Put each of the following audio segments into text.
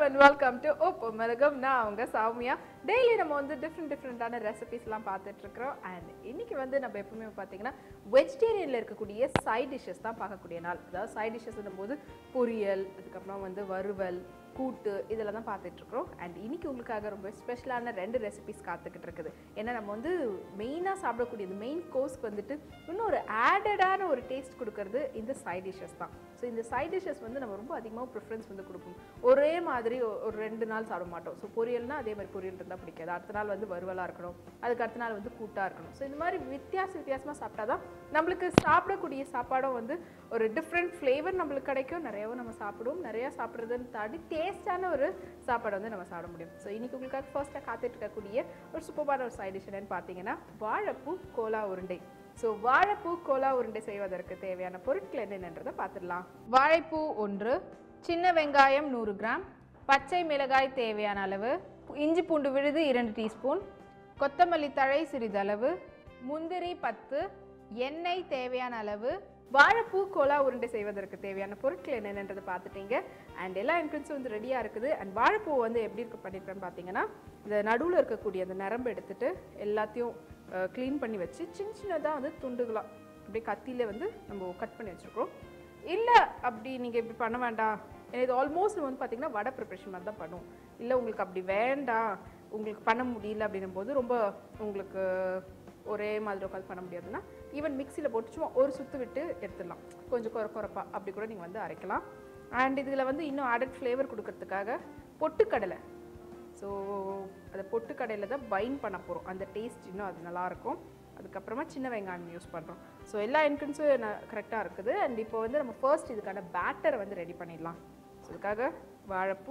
And welcome to Oppo மிளகம் நான் அவங்க சௌமியா டெய்லி நம்ம வந்து டிஃப்ரெண்ட் டிஃப்ரெண்ட்டான ரெசிபிஸ்லாம் பார்த்துட்டு இருக்கிறோம் அண்ட் இன்னைக்கு வந்து நம்ம எப்பவுமே பார்த்தீங்கன்னா வெஜிடேரியனில் இருக்கக்கூடிய சைட் டிஷ்ஷஸ் தான் பார்க்கக்கூடிய நாள் அதாவது சைட் டிஷ்ஷஸ் போது பொரியல் அதுக்கப்புறம் வந்து வறுவல் கூட்டு இதெல்லாம் தான் பார்த்துட்டு இருக்கிறோம் அண்ட் இன்னைக்கு உங்களுக்காக ரொம்ப ஸ்பெஷலான ரெண்டு ரெசிபிஸ் காத்துக்கிட்டு இருக்குது ஏன்னா நம்ம வந்து மெயினாக சாப்பிடக்கூடியது மெயின் கோர்ஸ்க்கு வந்துட்டு இன்னும் ஒரு ஆடடான ஒரு டேஸ்ட் கொடுக்கறது இந்த சைட் டிஷ்ஷஸ் தான் ஸோ இந்த சைட் டிஷ்ஷஸ் வந்து நம்ம ரொம்ப அதிகமாக ப்ரிஃபரன்ஸ் வந்து கொடுப்போம் ஒரே மாதிரி ஒ- ஒரு ரெண்டு நாள் சாப்பிட மாட்டோம் ஸோ பொரியல்னா அதே மாதிரி பொரியல் இருந்தால் பிடிக்காது அடுத்த நாள் வந்து வறுவலாக இருக்கணும் அதுக்கு அடுத்த நாள் வந்து கூட்டாக இருக்கணும் ஸோ இந்த மாதிரி வித்தியாச வித்தியாசமாக சாப்பிட்டா தான் நம்மளுக்கு சாப்பிடக்கூடிய சாப்பாடும் வந்து ஒரு டிஃப்ரெண்ட் ஃப்ளேவர் நம்மளுக்கு கிடைக்கும் நிறையாவும் நம்ம சாப்பிடுவோம் நிறையா சாப்பிட்றதுன்னு தாண்டி டேஸ்டான ஒரு சாப்பாடு வந்து நம்ம சாப்பிட முடியும் ஸோ இன்னைக்கு உங்களுக்காக ஃபர்ஸ்ட்டாக காத்துட்டு இருக்கக்கூடிய ஒரு சூப்பரான ஒரு சைட் டிஷ் என்னன்னு பார்த்தீங்கன்னா வாழைப்பூ கோலா உருண்டை ஸோ வாழைப்பூ கோலா உருண்டை செய்வதற்கு தேவையான பொருட்கள் என்னென்னன்றதை பார்த்துடலாம் வாழைப்பூ ஒன்று சின்ன வெங்காயம் நூறு கிராம் பச்சை மிளகாய் தேவையான அளவு இஞ்சி பூண்டு விழுது இரண்டு டீஸ்பூன் கொத்தமல்லி தழை சிறிதளவு முந்திரி பத்து எண்ணெய் தேவையான அளவு வாழைப்பூ கோலா உருண்டை செய்வதற்கு தேவையான பொருட்கள் என்னென்னதை பார்த்துட்டீங்க அண்ட் எல்லா இன்க்ரீடியன்ஸும் வந்து ரெடியாக இருக்குது அண்ட் வாழைப்பூ வந்து எப்படி இருக்க பண்ணியிருக்கேன்னு பார்த்தீங்கன்னா இந்த நடுவில் இருக்கக்கூடிய அந்த நரம்பு எடுத்துட்டு எல்லாத்தையும் க்ளீன் பண்ணி வச்சு சின்ன சின்னதாக வந்து துண்டுகளாக அப்படியே கத்தியில் வந்து நம்ம கட் பண்ணி வச்சுருக்கோம் இல்லை அப்படி நீங்கள் இப்படி பண்ண வேண்டாம் ஏன்னா இது ஆல்மோஸ்ட் வந்து பார்த்தீங்கன்னா வடை ப்ரிப்ரேஷன் மாதிரி தான் பண்ணுவோம் இல்லை உங்களுக்கு அப்படி வேண்டாம் உங்களுக்கு பண்ண முடியல அப்படின்னும் போது ரொம்ப உங்களுக்கு ஒரே மாதிரி உட்காந்து பண்ண முடியாதுன்னா ஈவன் மிக்சியில் போட்டு சும்மா ஒரு சுத்து விட்டு எடுத்துடலாம் கொஞ்சம் குறை குறைப்பா அப்படி கூட நீங்கள் வந்து அரைக்கலாம் அண்ட் இதில் வந்து இன்னும் ஆடட் ஃப்ளேவர் கொடுக்கறதுக்காக பொட்டுக்கடலை ஸோ அதை பொட்டுக்கடையில் தான் பைண்ட் பண்ண போகிறோம் அந்த டேஸ்ட் இன்னும் அது நல்லாயிருக்கும் அதுக்கப்புறமா சின்ன வெங்காயம் யூஸ் பண்ணுறோம் ஸோ எல்லா இன்க்ரீடியன்ஸும் கரெக்டாக இருக்குது அண்ட் இப்போ வந்து நம்ம ஃபர்ஸ்ட் இதுக்கான பேட்டரை வந்து ரெடி பண்ணிடலாம் ஸோ இதுக்காக வாழைப்பூ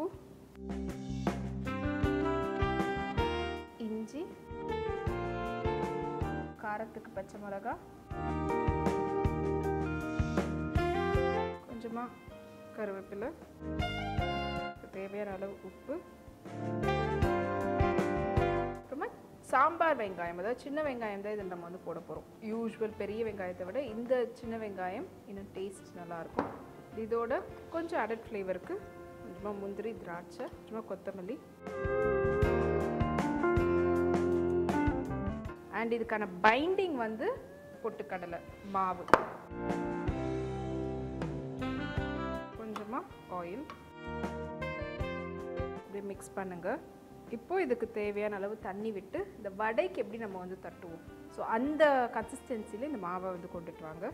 இஞ்சி காரத்துக்கு பச்சை மிளகா கொஞ்சமாக கருவேப்பிலை தேவையான அளவு உப்பு அப்புறமா சாம்பார் வெங்காயம் அதாவது சின்ன வெங்காயம் தான் இதில் நம்ம வந்து போட போகிறோம் யூஸ்வல் பெரிய வெங்காயத்தை விட இந்த சின்ன வெங்காயம் இன்னும் டேஸ்ட் நல்லாயிருக்கும் இதோட கொஞ்சம் அடட் ஃப்ளேவருக்கு கொஞ்சமாக முந்திரி திராட்சை கொஞ்சமாக கொத்தமல்லி அண்ட் இதுக்கான பைண்டிங் வந்து பொட்டுக்கடலை மாவு கொஞ்சமாக ஆயில் இப்படி மிக்ஸ் பண்ணுங்க இப்போ இதுக்கு தேவையான அளவு தண்ணி விட்டு இந்த வடைக்கு எப்படி நம்ம வந்து தட்டுவோம் ஸோ அந்த கன்சிஸ்டன்சியில் இந்த மாவை வந்து கொண்டுட்டு வாங்க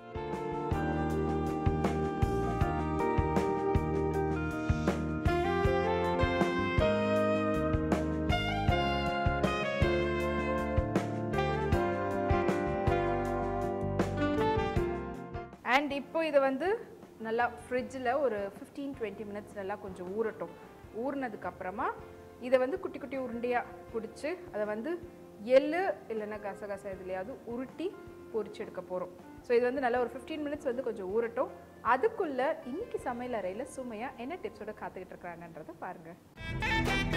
அண்ட் இப்போ இதை வந்து நல்லா ஃப்ரிட்ஜில் ஒரு ஃபிஃப்டீன் டுவெண்ட்டி மினிட்ஸ் நல்லா கொஞ்சம் ஊறட்டும் ஊறினதுக்கு அப்புறமா இதை வந்து குட்டி குட்டி உருண்டையாக பிடிச்சி அதை வந்து எள்ளு இல்லைன்னா கசகச இதுலையாவது உருட்டி பொரிச்சு எடுக்க போகிறோம் ஸோ இது வந்து நல்லா ஒரு ஃபிஃப்டீன் மினிட்ஸ் வந்து கொஞ்சம் ஊறட்டும் அதுக்குள்ளே இன்னைக்கு சமையல் அறையில் சுமையாக என்ன டிப்ஸோட காத்துக்கிட்டு இருக்கிறாங்கன்றதை பாருங்கள்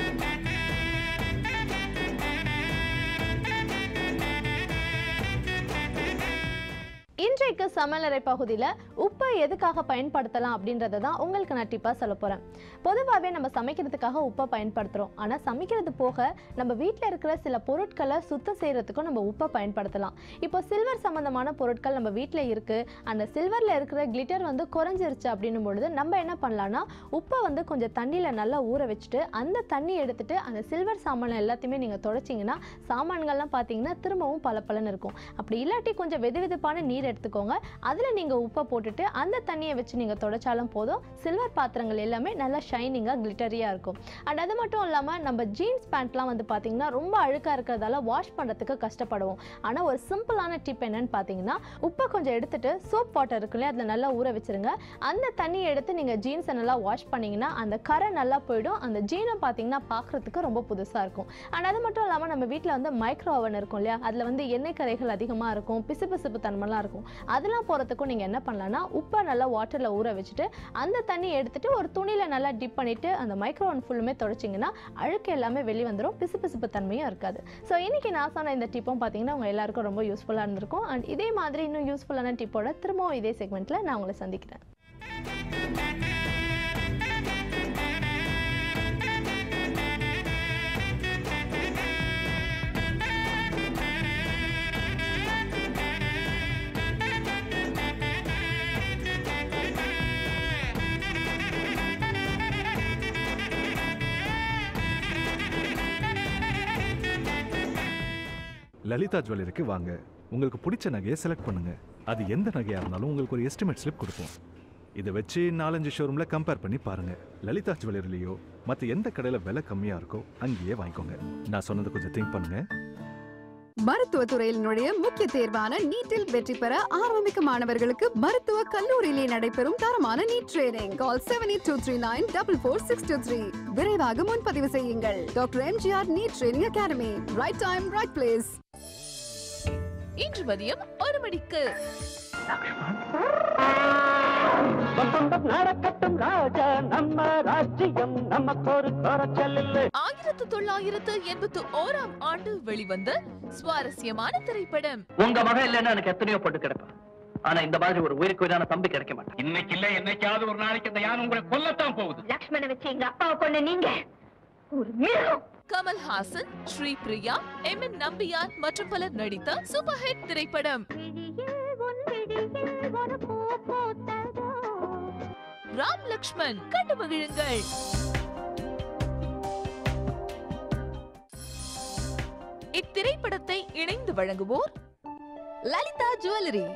இன்றைக்கு சமையலறை பகுதியில் உப்பை எதுக்காக பயன்படுத்தலாம் அப்படின்றத தான் உங்களுக்கு நான் டிப்பாக சொல்ல போகிறேன் பொதுவாகவே நம்ம சமைக்கிறதுக்காக உப்பை பயன்படுத்துகிறோம் ஆனால் சமைக்கிறது போக நம்ம வீட்டில் இருக்கிற சில பொருட்களை சுத்தம் செய்கிறதுக்கும் நம்ம உப்பை பயன்படுத்தலாம் இப்போ சில்வர் சம்மந்தமான பொருட்கள் நம்ம வீட்டில் இருக்குது அந்த சில்வரில் இருக்கிற கிளிட்டர் வந்து குறைஞ்சிருச்சு அப்படின்னும் பொழுது நம்ம என்ன பண்ணலாம்னா உப்பை வந்து கொஞ்சம் தண்ணியில் நல்லா ஊற வச்சுட்டு அந்த தண்ணி எடுத்துட்டு அந்த சில்வர் சாமான் எல்லாத்தையுமே நீங்கள் தொடச்சிங்கன்னா சாமான்கள்லாம் பார்த்தீங்கன்னா திரும்பவும் பளபளன்னு இருக்கும் அப்படி இல்லாட்டி கொஞ்சம் வெது வெதுப்பான நீர் எடுத்துக்கோங்க அதில் நீங்கள் உப்பை போட்டுட்டு அந்த தண்ணியை வச்சு நீங்கள் தொடச்சாலும் போதும் சில்வர் பாத்திரங்கள் எல்லாமே நல்லா ஷைனிங்காக கிளிட்டரியாக இருக்கும் அண்ட் அது மட்டும் இல்லாமல் நம்ம ஜீன்ஸ் பேண்ட்லாம் வந்து பார்த்தீங்கன்னா ரொம்ப அழுக்காக இருக்கிறதால வாஷ் பண்ணுறதுக்கு கஷ்டப்படுவோம் ஆனால் ஒரு சிம்பிளான டிப் என்னன்னு பார்த்தீங்கன்னா உப்பை கொஞ்சம் எடுத்துட்டு சோப் வாட்டர் இருக்குல்லையே அதில் நல்லா ஊற வச்சிருங்க அந்த தண்ணியை எடுத்து நீங்கள் ஜீன்ஸை நல்லா வாஷ் பண்ணீங்கன்னா அந்த கரை நல்லா போயிடும் அந்த ஜீனை பார்த்தீங்கன்னா பார்க்குறதுக்கு ரொம்ப புதுசாக இருக்கும் அண்ட் அது மட்டும் இல்லாமல் நம்ம வீட்டில் வந்து மைக்ரோ ஓவன் இருக்கும் இல்லையா அதில் வந்து எண்ணெய் கரைகள் அதிகமாக இருக்கும் பிசு பிசுப்பு தன்மைலாம் இருக்கும் அதெல்லாம் போகிறதுக்கும் நீங்கள் என்ன பண்ணலாம்னா உப்பை நல்லா வாட்டரில் ஊற வச்சுட்டு அந்த தண்ணி எடுத்துட்டு ஒரு துணியில் நல்லா டிப் பண்ணிவிட்டு அந்த மைக்ரோ ஓவன் ஃபுல்லுமே தொடச்சிங்கன்னா அழுக்கு எல்லாமே வெளியே வந்துடும் பிசு பிசுப்பு தன்மையும் இருக்காது ஸோ இன்றைக்கி நான் சொன்ன இந்த டிப்பும் பார்த்தீங்கன்னா உங்கள் எல்லாருக்கும் ரொம்ப யூஸ்ஃபுல்லாக இருந்திருக்கும் அண்ட் இதே மாதிரி இன்னும் யூஸ்ஃபுல்லான டிப்போட திரும்பவும் இதே செக்மெண்ட்டில் நான் உங்களை சந்திக்கிறேன் லலிதா ஜுவல்லரிக்கு வாங்க உங்களுக்கு பிடிச்ச நகையை செலக்ட் பண்ணுங்க அது எந்த நகையா இருந்தாலும் உங்களுக்கு ஒரு எஸ்டிமேட் ஸ்லிப் கொடுப்போம் இதை வச்சு நாலஞ்சு ஷோரூம்ல கம்பேர் பண்ணி பாருங்க லலிதா ஜுவல்லரிலேயோ மற்ற எந்த கடையில விலை கம்மியா இருக்கோ அங்கேயே வாங்கிக்கோங்க நான் சொன்னதை கொஞ்சம் திங்க் பண்ணுங்க மருத்துவத்துறையில் நுழைய முக்கிய தேர்வான நீட்டில் வெற்றி பெற ஆரம்பிக்க மாணவர்களுக்கு மருத்துவ கல்லூரியிலே நடைபெறும் தரமான NEET training call seven eight two three nine double four six two three விரைவாக முன்பதிவு செய்யுங்கள் doctor MGR NEET training academy right time right place இன்று மதியம் ஒரு மணிக்கு வசந்தம் நடக்கட்டும் ராஜா நம்ம ராஜ்யம் நமக்கொரு குறைச்சல் இல்லை ஆயிரத்து தொள்ளாயிரத்து எண்பத்து ஓராம் ஆண்டு வெளிவந்த சுவாரஸ்யமான திரைப்படம் உங்க மகன் இல்லைன்னா எனக்கு எத்தனையோ போட்டு கிடப்பேன் ஆனா இந்த மாதிரி ஒரு உயிருக்கு உயிரான தம்பி கிடைக்க மாட்டான் இன்னைக்கு இல்ல என்னைக்காவது ஒரு நாளைக்கு அந்த யானை உங்களை கொல்லத்தான் போகுது லக்ஷ்மண வச்சு எங்க அப்பாவை கொண்ட நீங்க ஒரு மிருகம் கமல்ஹாசன் ஸ்ரீ பிரியா எம் என் நம்பியார் மற்றும் பலர் நடித்த சூப்பர் ஹிட் திரைப்படம் ராம் லக்ஷ்மண் கண்டு மகிழுங்கள் இத்திரைப்படத்தை இணைந்து வழங்குவோர் லலிதா ஜுவல்லரி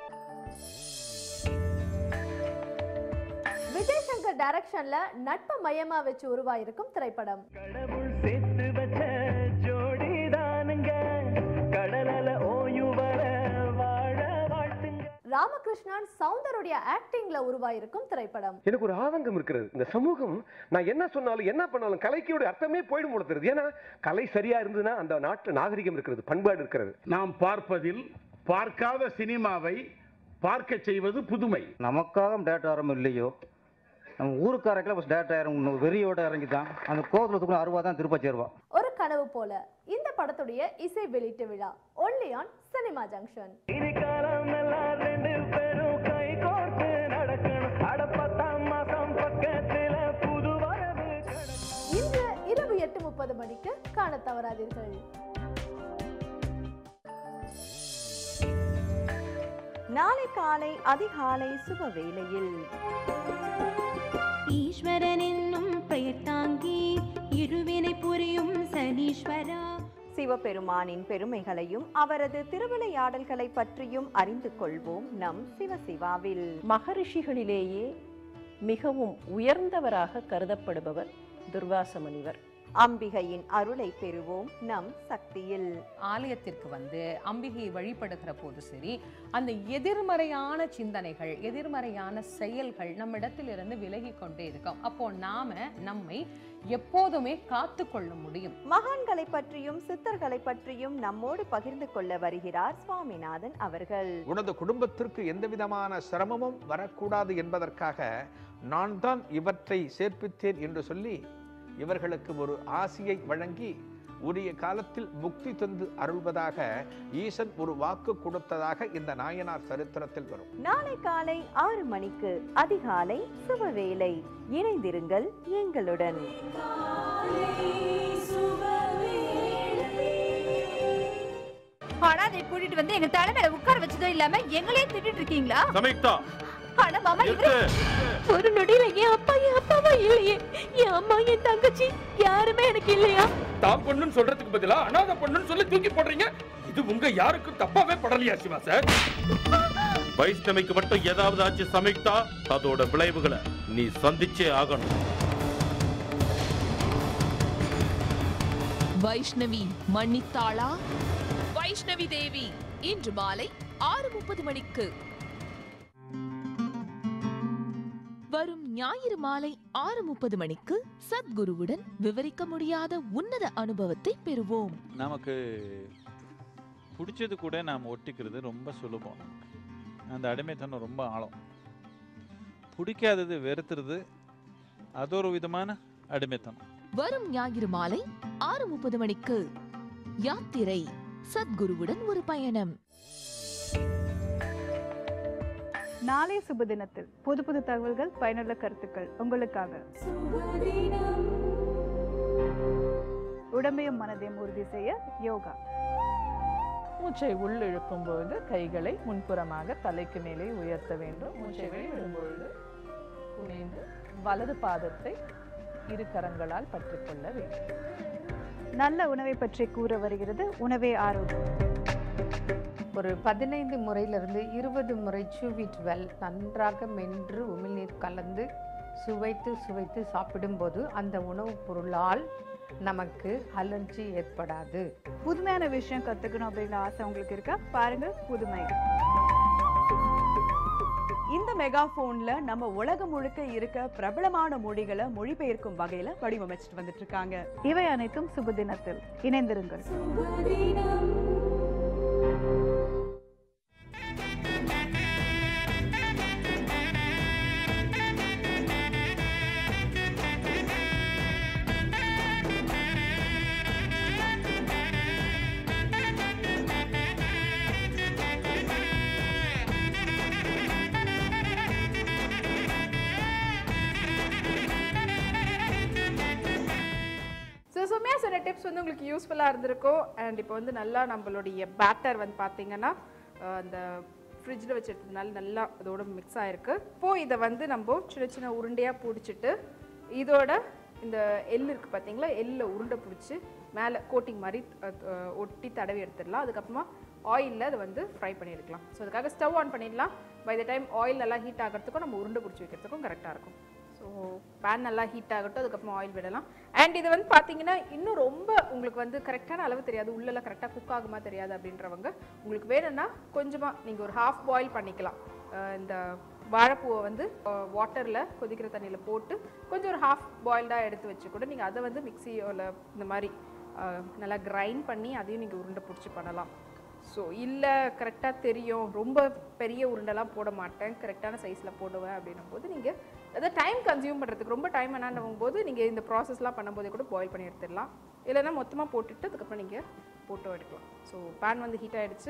விஜய் சங்கர் டைரக்ஷன்ல நட்பை மையமா வச்சு உருவாயிருக்கும் திரைப்படம் கடவுள் சேர்த்து வச்ச ஜோடிதானுங்க கடலல ஓய்வு வர வாழ வாழ்த்துங்க ராமகிருஷ்ணன் சவுந்தருடைய ஆக்டிங்ல உருவாயிருக்கும் திரைப்படம் எனக்கு ஒரு ஆதங்கம் இருக்கிறது இந்த சமூகம் நான் என்ன சொன்னாலும் என்ன பண்ணாலும் கலைக்கோட அர்த்தமே போயிடும் போல தெரியுது ஏன்னா கலை சரியா இருந்ததுன்னா அந்த நாட்டு நாகரிகம் இருக்கிறது பண்பாடு இருக்கிறது நாம் பார்ப்பதில் பார்க்காத சினிமாவை பார்க்க செய்வது புதுமை நமக்காக டேட் ஆரம் இல்லையோ நம்ம ஊருக்காரக்கில் பஸ் டேட் ஆயிரம் வெறியோட இறங்கி தான் அந்த கோபுரத்துக்குள்ள அருவா தான் திருப்ப சேருவா ஒரு கனவு போல இந்த படத்துடைய இசை வெளியீட்டு விழா ஒன்லி ஆன் சினிமா ஜங்ஷன் இனி காலம் எல்லாம் ரெண்டு பேரும் கை கோர்த்து நடக்கணும் அடப்பத்தாம் மாசம் பக்கத்துல புது வரவு இன்று இரவு எட்டு முப்பது மணிக்கு காண தவறாதீர்கள் நாளை காலை அதிகாலை சுப வேளையில் ஈஸ்வரன் என்னும் பெயர் தாங்கி இருவினை புரியும் சனீஸ்வரா சிவபெருமானின் பெருமைகளையும் அவரது திருவிளையாடல்களை பற்றியும் அறிந்து கொள்வோம் நம் சிவசிவாவில் மகரிஷிகளிலேயே மிகவும் உயர்ந்தவராக கருதப்படுபவர் துர்வாச முனிவர் அம்பிகையின் அருளை பெறுவோம் நம் சக்தியில் ஆலயத்திற்கு வந்து அம்பிகையை வழிபடுகிற போது சரி அந்த எதிர்மறையான சிந்தனைகள் எதிர்மறையான செயல்கள் நம்மிடத்திலிருந்து விலகி கொண்டே இருக்கும் அப்போ நாம நம்மை எப்போதுமே காத்து கொள்ள முடியும் மகான்களை பற்றியும் சித்தர்களை பற்றியும் நம்மோடு பகிர்ந்து கொள்ள வருகிறார் சுவாமிநாதன் அவர்கள் உனது குடும்பத்திற்கு எந்த விதமான சிரமமும் வரக்கூடாது என்பதற்காக நான் தான் இவற்றை சேர்ப்பித்தேன் என்று சொல்லி இவர்களுக்கு ஒரு ஆசியை வழங்கி உரிய காலத்தில் முக்தி தந்து அருள்வதாக ஈசன் ஒரு வாக்கு கொடுத்ததாக இந்த நாயனார் சரித்திரத்தில் வரும் நாளை காலை ஆறு மணிக்கு அதிகாலை சுபவேளை இணைந்திருங்கள் எங்களுடன் ஆனா அதை கூட்டிட்டு வந்து எங்க தலைமையில உட்கார வச்சதும் இல்லாம எங்களையே திட்டிட்டு இருக்கீங்களா சமீக்தா ஆனா மாமா இவரு ஒரு நொடியில என் அப்பா என் அப்பாவா இல்லையே என் அம்மா என் தங்கச்சி யாருமே எனக்கு இல்லையா தான் பொண்ணுன்னு சொல்றதுக்கு பதிலா அனாதை பொண்ணுன்னு சொல்லி தூக்கி போடுறீங்க இது உங்க யாருக்கும் தப்பாவே படலையா சிவா சார் வைஷ்ணவிக்கு மட்டும் ஏதாவது ஆச்சு சமீக்தா அதோட விளைவுகளை நீ சந்திச்சே ஆகணும் வைஷ்ணவி மன்னித்தாளா வைஷ்ணவி தேவி இன்று மாலை ஆறு முப்பது மணிக்கு வரும் ஞாயிறு மாலை ஆறு முப்பது மணிக்கு சத்குருவுடன் விவரிக்க முடியாத உன்னத அனுபவத்தை பெறுவோம் நமக்கு பிடிச்சது கூட நாம் ஒட்டிக்கிறது ரொம்ப சுலபம் அந்த அடிமைத்தனம் ரொம்ப ஆழம் பிடிக்காதது வெறுத்துறது அது ஒரு விதமான அடிமைத்தனம் வரும் ஞாயிறு மாலை ஆறு முப்பது மணிக்கு யாத்திரை சத்குருவுடன் ஒரு பயணம் நாளை சுப தினத்தில் புது புது தகவல்கள் பயனுள்ள கருத்துக்கள் உங்களுக்காக உடம்பையும் மனதையும் உறுதி செய்ய யோகா மூச்சை உள் இழுக்கும் பொழுது கைகளை முன்புறமாக தலைக்கு மேலே உயர்த்த வேண்டும் மூச்சை வெளிவிடும் பொழுது குனிந்து வலது பாதத்தை இரு கரங்களால் பற்றிக்கொள்ள வேண்டும் நல்ல உணவை பற்றி கூற வருகிறது உணவே ஆரோக்கியம் ஒரு பதினைந்து முறையிலிருந்து இருபது முறை சூவிட் வெல் நன்றாக மென்று உமிழ்நீர் கலந்து சுவைத்து சுவைத்து சாப்பிடும்போது அந்த உணவுப் பொருளால் நமக்கு அலர்ஜி ஏற்படாது புதுமையான விஷயம் கத்துக்கணும் அப்படின்ற ஆசை உங்களுக்கு இருக்கா பாருங்க புதுமை இந்த மெகாஃபோன்ல நம்ம உலகம் முழுக்க இருக்க பிரபலமான மொழிகளை மொழிபெயர்க்கும் வகையில வடிவமைச்சிட்டு வந்துட்டு இருக்காங்க இவை அனைத்தும் சுப தினத்தில் இணைந்திருங்கள் ஸோ சுமையா சொன்ன டிப்ஸ் வந்து உங்களுக்கு யூஸ்ஃபுல்லாக இருந்திருக்கும் அண்ட் இப்போ வந்து நல்லா நம்மளுடைய பேட்டர் வந்து பார்த்தீங்கன்னா அஹ், அந்த ஃப்ரிட்ஜில் வச்சிருந்ததுனால நல்லா அதோட மிக்ஸ் ஆயிருக்கு இப்போ இதை வந்து நம்ம சின்ன சின்ன உருண்டையாக பிடிச்சிட்டு இதோட இந்த எள் இருக்குது பார்த்தீங்களா எள்ளில் உருண்டை பிடிச்சி மேலே கோட்டிங் மாதிரி அஹ், அஹ், ஒட்டி தடவி எடுத்துடலாம் அதுக்கப்புறமா ஆயிலில் அதை வந்து ஃப்ரை பண்ணி எடுக்கலாம் ஸோ அதுக்காக ஸ்டவ் ஆன் பண்ணிடலாம் பை த டைம் ஆயில் நல்லா ஹீட் ஆகிறதுக்கும் நம்ம உருண்டை பிடிச்சி வைக்கிறதுக்கும் கரெக்டாக இருக்கும் ஸோ பேன் நல்லா ஹீட் ஆகட்டும் அதுக்கப்புறமா ஆயில் விடலாம் அண்ட் இது வந்து பார்த்தீங்கன்னா இன்னும் ரொம்ப உங்களுக்கு வந்து கரெக்டான அளவு தெரியாது உள்ளெல்லாம் கரெக்டாக குக் ஆகுமா தெரியாது அப்படின்றவங்க உங்களுக்கு வேணும்னா கொஞ்சமாக நீங்கள் ஒரு ஹாஃப் பாயில் பண்ணிக்கலாம் அஹ் இந்த வாழைப்பூவை வந்து வாட்டரில் கொதிக்கிற தண்ணியில் போட்டு கொஞ்சம் ஒரு ஹாஃப் பாயில்டாக எடுத்து வச்சு கூட நீங்கள் அதை வந்து மிக்சியோட இந்த மாதிரி அஹ், நல்லா கிரைண்ட் பண்ணி அதையும் நீங்கள் உருண்டை பிடிச்சி பண்ணலாம் ஸோ இல்லை கரெக்டாக தெரியும் ரொம்ப பெரிய உருண்டெல்லாம் போட மாட்டேன் கரெக்டான சைஸில் போடுவேன் அப்படின்னும் போது நீங்கள் அதை டைம் கன்சியூம் பண்ணுறதுக்கு ரொம்ப டைம் என்னன்னும் போது நீங்கள் இந்த ப்ராசஸ்லாம் பண்ணும்போதே கூட பாயில் பண்ணி எடுத்துடலாம் இல்லைன்னா மொத்தமாக போட்டுட்டு அதுக்கப்புறம் நீங்கள் போட்டோ எடுக்கலாம் ஸோ பேன் வந்து ஹீட் ஆகிடுச்சு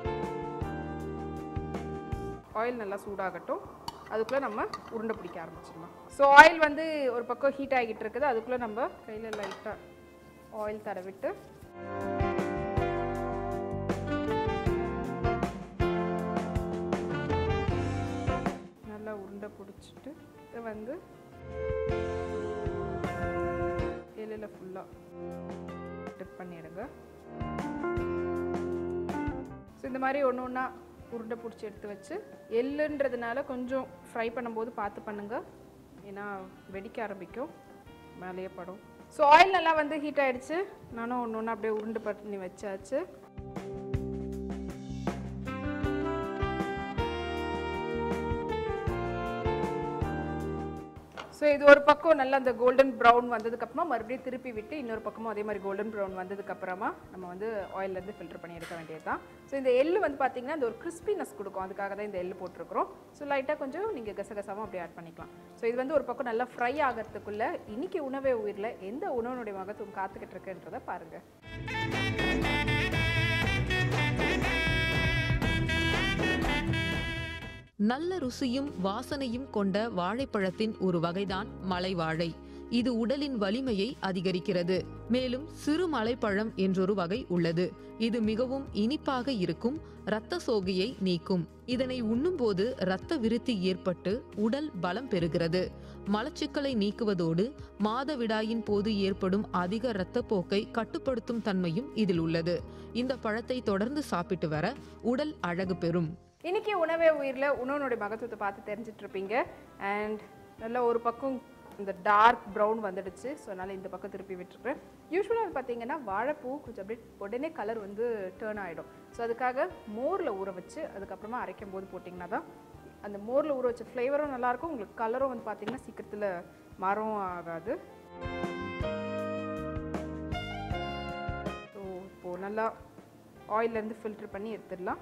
ஆயில் நல்லா சூடாகட்டும் அதுக்குள்ளே நம்ம உருண்டை பிடிக்க ஆரம்பிச்சிடலாம் ஸோ ஆயில் வந்து ஒரு பக்கம் ஹீட் ஆகிட்டு இருக்குது அதுக்குள்ளே நம்ம கையில் லைட்டாக ஆயில் தடவிட்டு நல்லா உருண்டை பிடிச்சிட்டு இதை வந்து எள்ளில் ஃபுல்லாக டிப் பண்ணிடுங்க ஸோ இந்த மாதிரி ஒன்று ஒன்றா உருண்டை பிடிச்சி எடுத்து வச்சு எள்ளுன்றதுனால கொஞ்சம் ஃப்ரை பண்ணும்போது பார்த்து பண்ணுங்க ஏன்னா வெடிக்க ஆரம்பிக்கும் மேலேயே படும் ஸோ ஆயில் நல்லா வந்து ஹீட் ஆயிடுச்சு நானும் ஒன்று ஒன்று அப்படியே உருண்டை பண்ணி வச்சாச்சு ஸோ இது ஒரு பக்கம் நல்லா அந்த கோல்டன் ப்ரௌன் வந்ததுக்கப்புறமா மறுபடியும் திருப்பி விட்டு இன்னொரு பக்கமும் அதே மாதிரி கோல்டன் ப்ரௌன் வந்ததுக்கப்புறமா நம்ம வந்து ஆயிலேருந்து ஃபில்டர் பண்ணி எடுக்க வேண்டியது தான் ஸோ இந்த எள்ளு வந்து பார்த்தீங்கன்னா இந்த ஒரு கிறிஸ்பினஸ் கொடுக்கும் அதுக்காக தான் இந்த எள்ளு போட்டிருக்கிறோம் ஸோ லைட்டாக கொஞ்சம் நீங்கள் கசகசாவும் அப்படியே ஆட் பண்ணிக்கலாம் ஸோ இது வந்து ஒரு பக்கம் நல்லா ஃப்ரை ஆகிறதுக்குள்ள இன்னைக்கு உணவே உயிரில் எந்த உணவினுடைய மகத்துவம் காத்துக்கிட்டு இருக்குன்றதை பாருங்கள் நல்ல ருசியும் வாசனையும் கொண்ட வாழைப்பழத்தின் ஒரு வகைதான் மலைவாழை இது உடலின் வலிமையை அதிகரிக்கிறது மேலும் சிறு மலைப்பழம் என்றொரு வகை உள்ளது இது மிகவும் இனிப்பாக இருக்கும் இரத்த சோகையை நீக்கும் இதனை உண்ணும்போது இரத்த விருத்தி ஏற்பட்டு உடல் பலம் பெறுகிறது மலச்சிக்கலை நீக்குவதோடு மாதவிடாயின் போது ஏற்படும் அதிக இரத்தப்போக்கை கட்டுப்படுத்தும் தன்மையும் இதில் உள்ளது இந்த பழத்தை தொடர்ந்து சாப்பிட்டு வர உடல் அழகு பெறும் இன்னைக்கு உணவே உயிரில் உணவனுடைய மகத்துவத்தை பார்த்து தெரிஞ்சிட்டு இருப்பீங்க அண்ட் நல்லா ஒரு பக்கம் இந்த டார்க் ப்ரௌன் வந்துடுச்சு ஸோ அதனால் இந்த பக்கம் திருப்பி விட்டுருக்கேன் யூஸ்வலாக பார்த்தீங்கன்னா வாழைப்பூ கொஞ்சம் அப்படியே உடனே கலர் வந்து டேர்ன் ஆகிடும் ஸோ அதுக்காக மோரில் ஊற வச்சு அதுக்கப்புறமா அரைக்கும் போது போட்டிங்கன்னா தான் அந்த மோரில் ஊற வச்ச ஃப்ளேவரும் நல்லாயிருக்கும் உங்களுக்கு கலரும் வந்து பார்த்தீங்கன்னா சீக்கிரத்தில் மாறவும் ஆகாது ஸோ இப்போது நல்லா ஆயிலேருந்து ஃபில்டர் பண்ணி எடுத்துடலாம்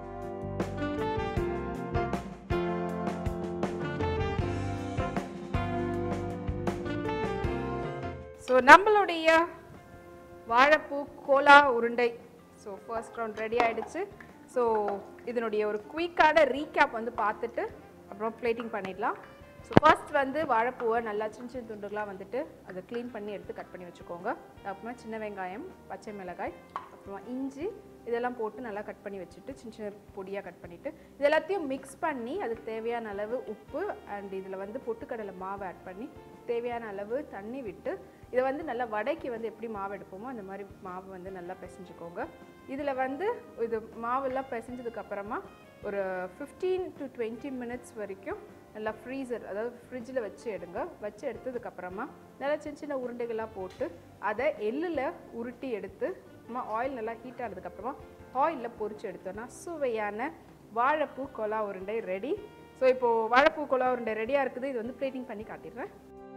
ஸோ நம்மளுடைய வாழைப்பூ கோலா உருண்டை ஸோ ஃபர்ஸ்ட் ரவுண்ட் ரெடி ஆயிடுச்சு ஸோ இதனுடைய ஒரு குயிக்கான ரீகேப் வந்து பார்த்துட்டு அப்புறம் பிளேட்டிங் பண்ணிடலாம் ஸோ ஃபர்ஸ்ட் வந்து வாழைப்பூவை நல்லா சின்ன சின்ன துண்டுகளாக வந்துட்டு அதை க்ளீன் பண்ணி எடுத்து கட் பண்ணி வச்சுக்கோங்க அப்புறமா சின்ன வெங்காயம் பச்சை மிளகாய் அப்புறமா இஞ்சி இதெல்லாம் போட்டு நல்லா கட் பண்ணி வச்சுட்டு சின்ன சின்ன பொடியாக கட் பண்ணிவிட்டு இது எல்லாத்தையும் மிக்ஸ் பண்ணி அதுக்கு தேவையான அளவு உப்பு அண்ட் இதில் வந்து பொட்டுக்கடலை மாவு ஆட் பண்ணி தேவையான அளவு தண்ணி விட்டு இதை வந்து நல்லா வடைக்கு வந்து எப்படி மாவு எடுப்போமோ அந்த மாதிரி மாவு வந்து நல்லா பிசைஞ்சுக்கோங்க இதில் வந்து இது மாவெல்லாம் பிசைஞ்சதுக்கு அப்புறமா ஒரு ஃபிஃப்டீன் டு டுவெண்ட்டி மினிட்ஸ் வரைக்கும் நல்லா ஃப்ரீசர் அதாவது ஃப்ரிட்ஜில் வச்சு எடுங்க வச்சு எடுத்ததுக்கப்புறமா நல்லா சின்ன சின்ன உருண்டைகளாக போட்டு அதை எள்ளில் உருட்டி எடுத்து ஆயில் நல்லா ஹீட் ஆனதுக்கப்புறமா ஆயிலில் பொரிச்சு எடுத்தோன்னா சுவையான வாழைப்பூ கொலா உருண்டை ரெடி ஸோ இப்போது வாழைப்பூ கொலா உருண்டை ரெடியாக இருக்குது இது வந்து பிளேட்டிங் பண்ணி காட்டிடுறேன்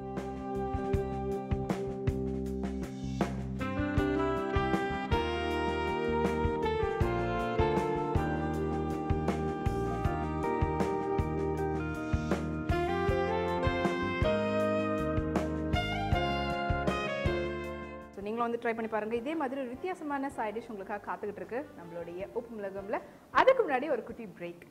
ஸோ நீங்களும் வந்து ட்ரை பண்ணி பாருங்கள் இதே மாதிரி ஒரு வித்தியாசமான சைட் டிஷ் உங்களுக்காக காத்துக்கிட்டு இருக்கு நம்மளுடைய உப்பு மிளகம்ல அதுக்கு முன்னாடி ஒரு குட்டி பிரேக்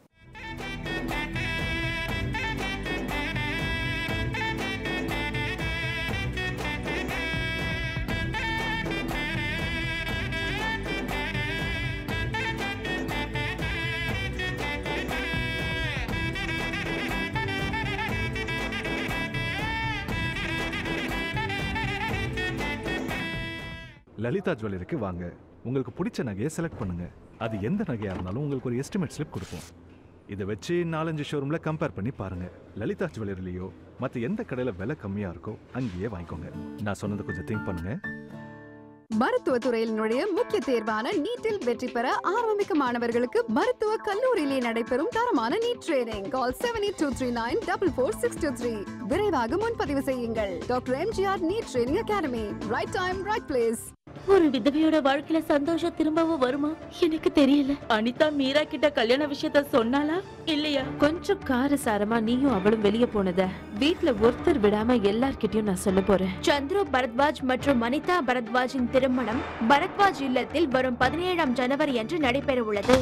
லலிதா ஜுவல்லரிக்கு வாங்க உங்களுக்கு பிடிச்ச நகையை செலக்ட் பண்ணுங்க அது எந்த நகையா இருந்தாலும் உங்களுக்கு ஒரு எஸ்டிமேட் ஸ்லிப் கொடுப்போம் இதை வச்சு நாலஞ்சு ஷோரூம்ல கம்பேர் பண்ணி பாருங்க லலிதா ஜுவல்லரிலேயோ மற்ற எந்த கடையில விலை கம்மியா இருக்கோ அங்கேயே வாங்கிக்கோங்க நான் சொன்னதை கொஞ்சம் திங்க் பண்ணுங்க மருத்துவ துறையில் நுழைய முக்கிய தேர்வான நீட்டில் வெற்றி பெற ஆரம்பிக்க மாணவர்களுக்கு மருத்துவ கல்லூரியிலே நடைபெறும் தரமான NEET training call seven eight two three nine double four six two three விரைவாக முன்பதிவு செய்யுங்கள் doctor MGR NEET training academy right time right place ஒரு விதவையோட வாழ்க்கையில சந்தோஷம் திரும்பவும் வருமா எனக்கு தெரியல அனிதா மீரா கிட்ட கல்யாண விஷயத்த சொன்னாலா இல்லையா கொஞ்சம் காரசாரமா நீயும் அவளும் வெளிய போனத வீட்ல ஒருத்தர் விடாம எல்லார்கிட்டயும் நான் சொல்ல போறேன் சந்துரு பரத்வாஜ் மற்றும் அனிதா பரத்வாஜின் திருமணம் பரத்வாஜ் இல்லத்தில் வரும் பதினேழாம் ஜனவரி அன்று நடைபெற உள்ளது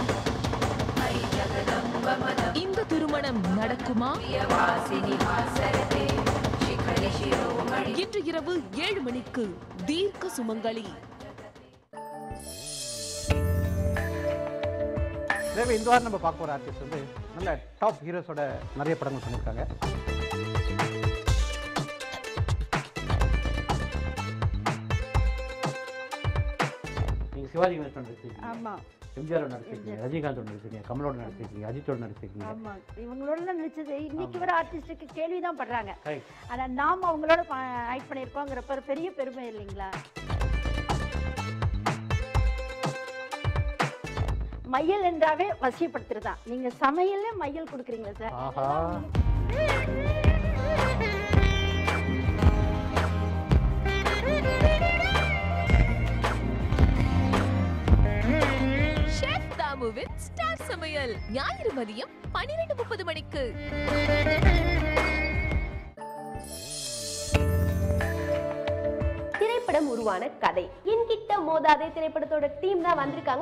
இந்த திருமணம் நடக்குமா இன்று இரவு ஏழு மணிக்கு தீர்க்க சுமங்கலி தேவை இந்த வாரம் நம்ம பார்க்க போகிற ஆர்டிஸ்ட் வந்து நல்ல டாப் ஹீரோஸோட நிறைய படங்கள் பண்ணியிருக்காங்க நீங்கள் சிவாஜி கணேசன் நடிச்சிருக்கீங்க ஆமா எம்ஜிஆர் நடிச்சிருக்கீங்க ரஜினிகாந்தோட நடிச்சிருக்கீங்க கமலோட நடிச்சிருக்கீங்க அஜித்தோட நடிச்சிருக்கீங்க ஆமா இவங்களோட நடிச்சது இன்னைக்கு வர ஆர்டிஸ்டுக்கு கேள்வி தான் படுறாங்க Correct. ஆனா நாம அவங்களோட ஆக்ட் பண்ணியிருக்கோங்கிறப்ப ஒரு பெரிய பெருமை இல்லைங்களா மையல் என்றாவே வசியப்படுத்துறதுதான் நீங்க சமையல்ல மையல் கொடுக்குறீங்களா சார் ஆஹா ஷெஃப் தாமுவின் ஸ்டார் சமையல் ஞாயிறு மதியம் பன்னிரண்டு முப்பது மணிக்கு திரைப்படம் உருவான கதை என்கிட்ட மோதாதே திரைப்படத்தோட டீம் தான் வந்திருக்காங்க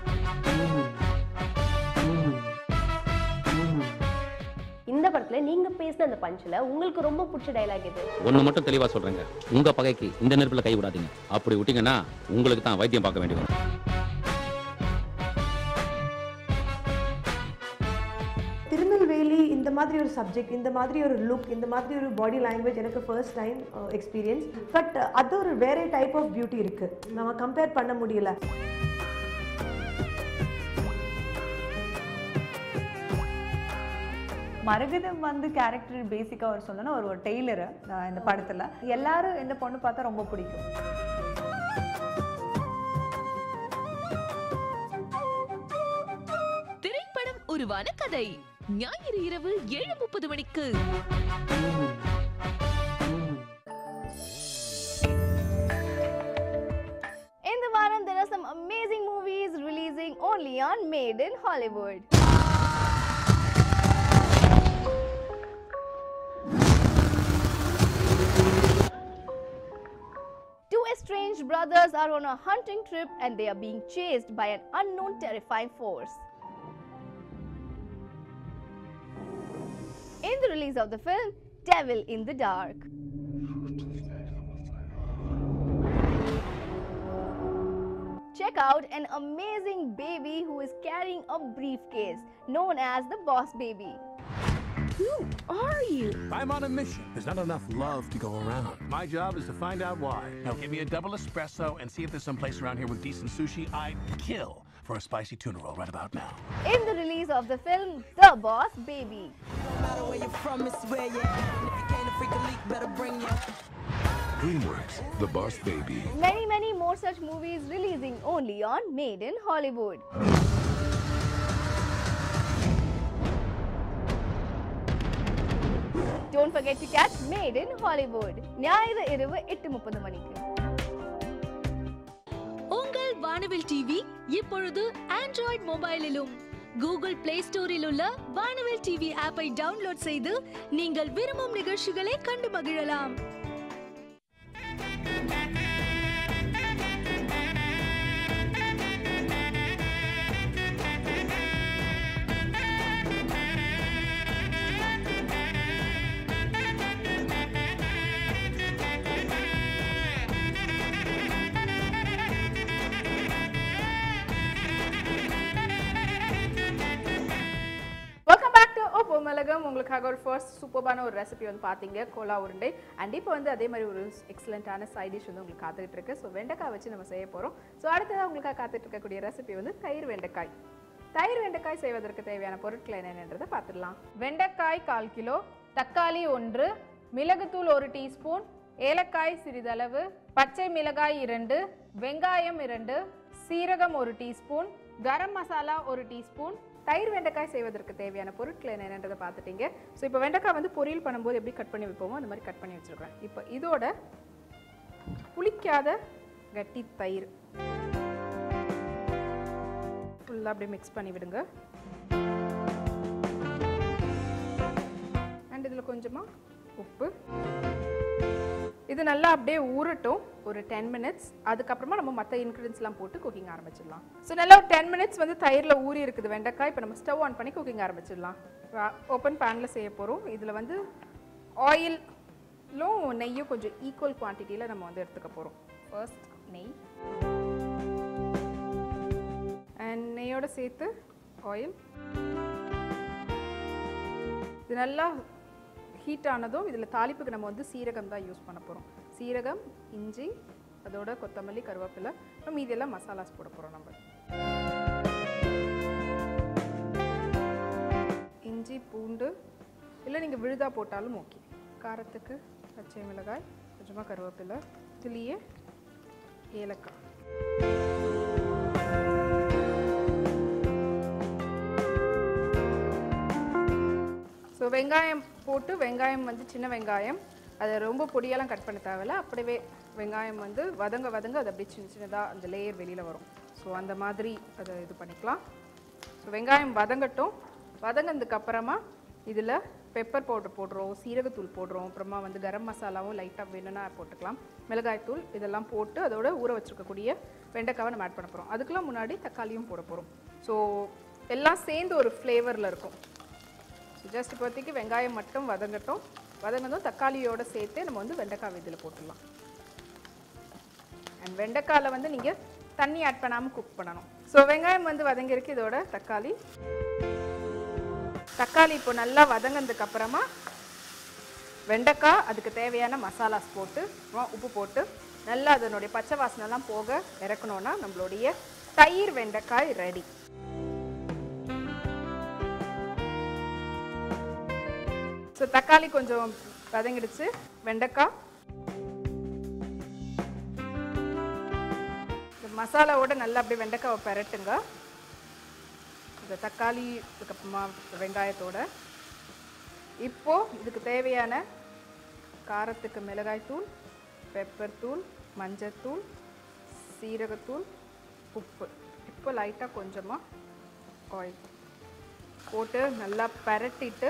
இந்த படத்துல நீங்க பேசின அந்த பஞ்சுல உங்களுக்கு ரொம்ப பிடிச்ச டைலாக் எது ஒன்று மட்டும் தெளிவாக சொல்கிறேங்க உங்கள் பகைக்கு இந்த நெருப்பில் கை விடாதீங்க அப்படி விட்டீங்கன்னா உங்களுக்கு தான் வைத்தியம் பார்க்க வேண்டி வரும் திருநெல்வேலி இந்த மாதிரி ஒரு சப்ஜெக்ட் இந்த மாதிரி ஒரு லுக் இந்த மாதிரி ஒரு பாடி லாங்குவேஜ் எனக்கு ஃபர்ஸ்ட் டைம் எக்ஸ்பீரியன்ஸ் பட் அது ஒரு வேற டைப் ஆஃப் பியூட்டி இருக்கு நம்ம கம்பேர் பண்ண முடியல மரகதம் வந்து கேரக்டர் பேசிக்காக ஒரு சொல்லணும்னா ஒரு ஒரு டெய்லரு இந்த படத்தில் எல்லாரும் இந்த பொண்ணு பார்த்தா ரொம்ப பிடிக்கும் திரைப்படம் உருவான கதை ஞாயிறு இரவு ஏழு முப்பது மணிக்கு இந்த வாரம் there are some amazing movies releasing only on Made in Hollywood. Two estranged brothers are on a hunting trip and they are being chased by an unknown terrifying force. In the release of the film Devil in the Dark. Check out an amazing baby who is carrying a briefcase known as the Boss Baby. Who are you? I'm on a mission. There's not enough love to go around. My job is to find out why. Now give me a double espresso and see if there's some place around here with decent sushi. I'd kill for a spicy tuna roll right about now. In the release of the film The Boss Baby. DreamWorks, The Boss Baby. Many, many more such movies releasing only on Made in Hollywood. Don't forget to catch Made in Hollywood. ஞாயிறு இரவு எட்டு முப்பது மணிக்கு உங்கள் வானவில் TV இப்பொழுது Android மொபைலிலும் Google play ஸ்டோரில் உள்ள வானவில் டிவி ஆப்பை டவுன்லோட் செய்து நீங்கள் விரும்பும் நிகழ்ச்சிகளை கண்டு மகிழலாம் வெல்கம் பேக் டு ஓப்போ மிளகம் உங்களுக்காக ஒரு ஃபர்ஸ்ட் சூப்பர்பான ஒரு ரெசிபி வந்து பார்த்தீங்க கோலா உருண்டை அண்ட் இப்போ வந்து அதே மாதிரி ஒரு எக்ஸலண்ட்டான சைட் டிஷ் வந்து உங்களுக்கு காத்துக்கிட்டு இருக்கு ஸோ வெண்டைக்காய் வச்சு நம்ம செய்ய போகிறோம் ஸோ அடுத்ததாக உங்களுக்காக காத்துட்டு இருக்கக்கூடிய ரெசிபி வந்து தயிர் வெண்டைக்காய் தயிர் வெண்டைக்காய் செய்வதற்கு தேவையான பொருட்கள் என்னென்னன்றதை பார்த்துடலாம் வெண்டைக்காய் கால் கிலோ தக்காளி ஒன்று மிளகுத்தூள் ஒரு டீஸ்பூன் ஏலக்காய் சிறிதளவு பச்சை மிளகாய் இரண்டு வெங்காயம் இரண்டு சீரகம் ஒரு டீஸ்பூன் கரம் மசாலா ஒரு டீஸ்பூன் தயிர் வெண்டைக்காய் செய்வதற்கு தேவையான பொருட்கள் என்னென்னன்றதை பார்த்துட்டீங்க ஸோ இப்போ வெண்டைக்காய் வந்து பொரியல் பண்ணும்போது எப்படி கட் பண்ணி வைப்போமோ அந்த மாதிரி கட் பண்ணி வச்சுருக்கேன் இப்போ இதோட புளிக்காத கட்டி தயிர் ஃபுல்லாக அப்படியே மிக்ஸ் பண்ணி விடுங்க அண்ட் இதில் கொஞ்சமாக உப்பு இது நல்லா அப்படியே ஊறட்டும் ஒரு டென் மினிட்ஸ் அதுக்கப்புறமா நம்ம மற்ற இன்க்ரீடியன்ஸ்லாம் போட்டு குக்கிங் ஆரம்பிச்சிடலாம் ஸோ நல்லா ஒரு டென் மினிட்ஸ் வந்து தயிரில் ஊறி இருக்குது வெண்டைக்காய் இப்போ நம்ம ஸ்டவ் ஆன் பண்ணி குக்கிங் ஆரம்பிச்சிடலாம் ஓப்பன் பேனில் செய்ய போகிறோம் இதில் வந்து ஆயிலும் நெய்யும் கொஞ்சம் ஈக்குவல் குவான்டிட்டியில் நம்ம வந்து எடுத்துக்க போகிறோம் ஃபர்ஸ்ட் நெய் அண்ட் நெய்யோட சேர்த்து ஆயில் இது நல்லா ஹீட் ஆனதும் இதில் தாளிப்புக்கு நம்ம வந்து சீரகம் தான் யூஸ் பண்ண போகிறோம் சீரகம் இஞ்சி அதோட கொத்தமல்லி கருவேப்பிலை அப்புறம் மீதியெல்லாம் மசாலாஸ் போட போகிறோம் நம்ம இஞ்சி பூண்டு இல்லை நீங்கள் விழுதா போட்டாலும் ஓகே காரத்துக்கு பச்சை மிளகாய் கொஞ்சமாக கருவேப்பிலை இதுலேயே ஏலக்காய் ஸோ வெங்காயம் போட்டு வெங்காயம் வந்து சின்ன வெங்காயம் அதை ரொம்ப பொடியெல்லாம் கட் பண்ண தேவையில்ல அப்படியே வெங்காயம் வந்து வதங்க வதங்க அது அப்படியே சின்ன சின்னதாக அந்த லேயர் வெளியில் வரும் ஸோ அந்த மாதிரி அதை இது பண்ணிக்கலாம் ஸோ வெங்காயம் வதங்கட்டும் வதங்கினதுக்கு அப்புறமா இதில் பெப்பர் பவுடர் போடுறோம் சீரகத்தூள் போடுறோம் அப்புறமா வந்து கரம் மசாலாவும் லைட்டாக வேணும்னா போட்டுக்கலாம் மிளகாய்த்தூள் இதெல்லாம் போட்டு அதோட ஊற வச்சுருக்கக்கூடிய வெண்டைக்காவை நம்ம ஆட் பண்ண போகிறோம் அதுக்கெல்லாம் முன்னாடி தக்காளியும் போட போகிறோம் ஸோ எல்லாம் சேர்ந்து ஒரு ஃப்ளேவரில் இருக்கும் ஸோ ஜஸ்ட் இப்போதைக்கு வெங்காயம் மட்டும் வதங்கட்டும் வதங்கதும் தக்காளியோட சேர்த்து நம்ம வந்து வெண்டைக்காய் இதில் போட்டுடலாம் அண்ட் வெண்டைக்காயில் வந்து நீங்கள் தண்ணி ஆட் பண்ணாமல் குக் பண்ணணும் ஸோ வெங்காயம் வந்து வதங்கிருக்கு இதோட தக்காளி தக்காளி இப்போ நல்லா வதங்கினதுக்கு அப்புறமா வெண்டைக்காய் அதுக்கு தேவையான மசாலாஸ் போட்டு அப்புறம் உப்பு போட்டு நல்லா அதனுடைய பச்சை வாசனைலாம் போக இறக்கணுன்னா நம்மளுடைய தயிர் வெண்டைக்காய் ரெடி ஸோ தக்காளி கொஞ்சம் வதங்கிடுச்சு வெண்டைக்காய் இந்த மசாலாவோட நல்லா அப்படியே வெண்டைக்காவை பெரட்டுங்க இந்த தக்காளி அதுக்கப்புறமா வெங்காயத்தோட இப்போ இதுக்கு தேவையான காரத்துக்கு மிளகாய் தூள் பெப்பர் தூள் மஞ்சத்தூள் சீரகத்தூள் உப்பு இப்போ லைட்டாக கொஞ்சமாக ஆயில் போட்டு நல்லா பரட்டிட்டு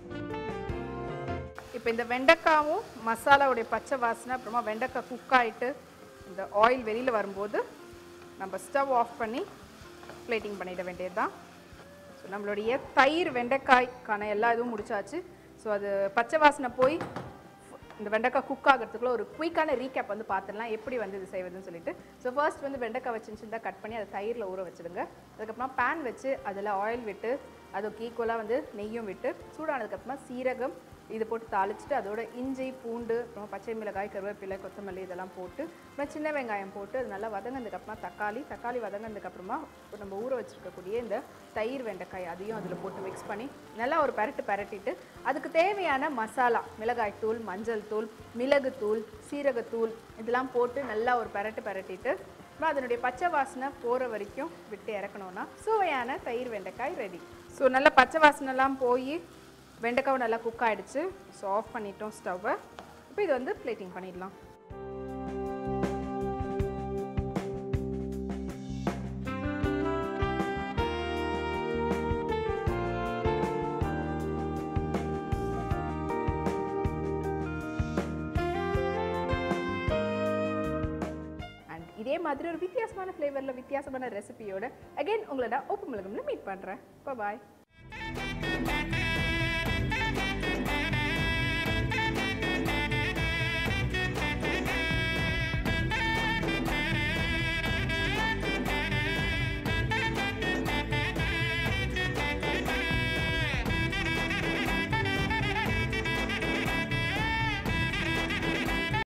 இப்போ இந்த வெண்டைக்காவும் மசாலாவுடைய பச்சை வாசனை அப்புறமா வெண்டைக்காய் குக் ஆகிட்டு இந்த ஆயில் வெளியில் வரும்போது நம்ம ஸ்டவ் ஆஃப் பண்ணி பிளேட்டிங் பண்ணிட வேண்டியது தான் ஸோ நம்மளுடைய தயிர் வெண்டைக்காய்க்கான எல்லா இதுவும் முடிச்சாச்சு ஸோ அது பச்சை வாசனை போய் இந்த வெண்டைக்காய் குக் ஆகிறதுக்குள்ள ஒரு குயிக்கான ரீகேப் வந்து பார்த்துடலாம் எப்படி வந்து இது செய்வதுன்னு சொல்லிட்டு ஸோ ஃபர்ஸ்ட் வந்து வெண்டைக்காய் வச்சு சின்னதாக கட் பண்ணி அதை தயிரில் ஊற வச்சுடுங்க அதுக்கப்புறமா பேன் வச்சு அதில் ஆயில் விட்டு அதுக்கு ஈக்குவலாக வந்து நெய்யும் விட்டு சூடானதுக்கப்புறமா சீரகம் இது போட்டு தாளிச்சிட்டு அதோட இஞ்சி பூண்டு அப்புறம் பச்சை மிளகாய் கருவேப்பிலை கொத்தமல்லி இதெல்லாம் போட்டு அப்புறம் சின்ன வெங்காயம் போட்டு அது நல்லா வதங்கினதுக்கு அப்புறமா தக்காளி தக்காளி வதங்கினதுக்கு அப்புறமா நம்ம ஊற வச்சிருக்கக்கூடிய இந்த தயிர் வெண்டைக்காய் அதையும் அதில் போட்டு மிக்ஸ் பண்ணி நல்லா ஒரு பரட்டு பரட்டிட்டு அதுக்கு தேவையான மசாலா மிளகாய் தூள் மஞ்சள் தூள் மிளகுத்தூள் சீரகத்தூள் இதெல்லாம் போட்டு நல்லா ஒரு பரட்டு பரட்டிட்டு அப்புறம் அதனுடைய பச்சை வாசனை போகிற வரைக்கும் விட்டு இறக்கணும்னா சுவையான தயிர் வெண்டைக்காய் ரெடி ஸோ நல்லா பச்சை வாசனைலாம் போய் வெண்டைக்காவும் நல்லா குக் ஆயிடுச்சு ஸோ ஆஃப் பண்ணிட்டோம் ஸ்டவ்வை இப்போ இது வந்து பிளேட்டிங் பண்ணிடலாம் அண்ட் இதே மாதிரி ஒரு வித்தியாசமான ஃப்ளேவரில் வித்தியாசமான ரெசிபியோட அகைன் உங்களை நான் உப்பு மிளகம்ல மீட் பண்ணுறேன் பாய்